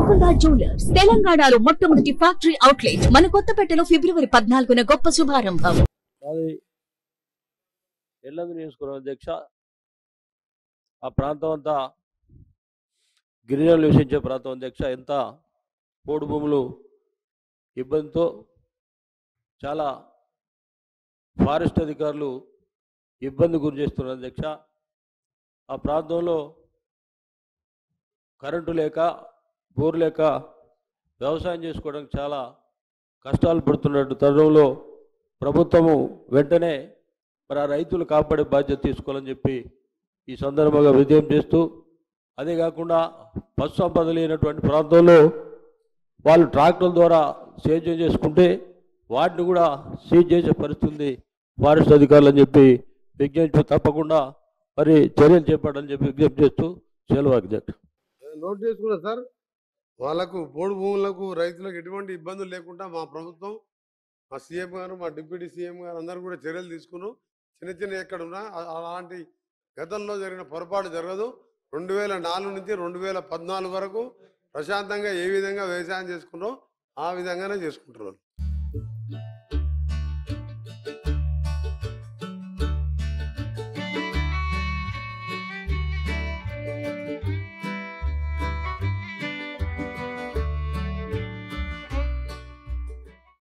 Golconda jewellers తెలంగాణలో మొట్టమొదటి factory outlet మన కొత్తపేటలో ఫిబ్రవరి పద్నాలుగున గొప్ప శుభారంభం అది ఎల్లందు నియోజకవర్గం అధ్యక్ష ఆ ప్రాంతం అంతా గిరిజనులు నివసించే ప్రాంతం అధ్యక్ష ఎంత పోడు భూములు ఇబ్బందితో చాలా ఫారెస్ట్ అధికారులు ఇబ్బంది గురి చేస్తున్నారు అధ్యక్ష ఆ ప్రాంతంలో కరెంటు లేక బోరు లేక వ్యవసాయం చేసుకోవడానికి చాలా కష్టాలు పడుతున్నట్టు తరుణంలో ప్రభుత్వము వెంటనే మరి ఆ రైతులు కాపాడే బాధ్యత తీసుకోవాలని చెప్పి ఈ సందర్భంగా విజయం చేస్తూ అదే కాకుండా పశు సంపద లేనటువంటి ప్రాంతంలో వాళ్ళు ట్రాక్టర్ల ద్వారా సేద్యం చేసుకుంటే వాటిని కూడా సీజ్ చేసే పరిస్థితి ఉంది ఫారెస్ట్ అధికారులు అని చెప్పి విజ్ఞప్తి తప్పకుండా మరి చర్యలు చేపట్టాలని చెప్పి విజ్ఞప్తి చేస్తూ సెలవు అధ్యక్ష నోట్ చేసుకున్నా సార్ వాళ్ళకు పోడు భూములకు రైతులకు ఎటువంటి ఇబ్బందులు లేకుండా మా ప్రభుత్వం మా సీఎం గారు మా డిప్యూటీ సీఎం గారు అందరూ కూడా చర్యలు తీసుకున్నాం చిన్న చిన్న ఎక్కడ ఉన్నా అ- అలాంటి గతంలో జరిగిన పొరపాటు జరగదు రెండు వేల నాలుగు నుంచి రెండు వేల పద్నాలుగు వరకు ప్రశాంతంగా ఏ విధంగా వ్యవసాయం చేసుకున్నాం ఆ విధంగానే చేసుకుంటారు వాళ్ళు